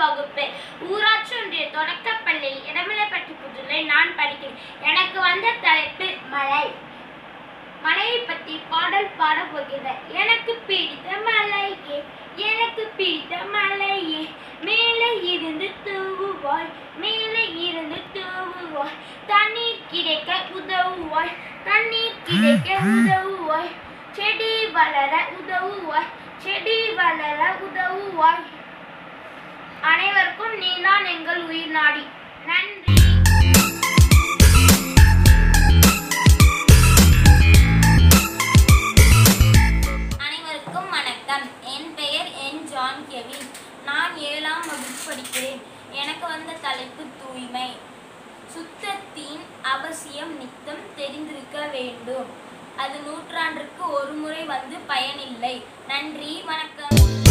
வகுப்பு ஊராட்சி ஒன்றிய தொடக்கப்பள்ளியில் இடமலைப்பட்டி புதுவில் நான் படிக்கிறேன் எனக்கு வந்த தலைப்பு மழை மழையை பற்றி பாடல் பாட போகிறேன் எனக்கு பிடித்த மலையே எனக்கு பிடித்த மலையே மேலே இருந்து தூவுவாய் மேலே இருந்து தூவுவாய் தண்ணீர் கிடைக்க உதவுவாய் தண்ணீர் கிடைக்க உதவுவாய் செடி வளர உதவுவாய் செடி வளர உதவுவாய் அனைவருக்கும் நீதான் எங்கள் உயிர் நாடி நன்றி அனைவருக்கும் வணக்கம் என் பெயர் என் ஜான் கெவின் நான் ஏழாம் வகுப்பு படிக்கிறேன் எனக்கு வந்த தலைப்பு தூய்மை சுத்தத்தின் அவசியம் நித்தம் தெரிந்திருக்க வேண்டும் அது நூற்றாண்டிற்கு ஒரு முறை வந்து பயனில்லை நன்றி வணக்கம்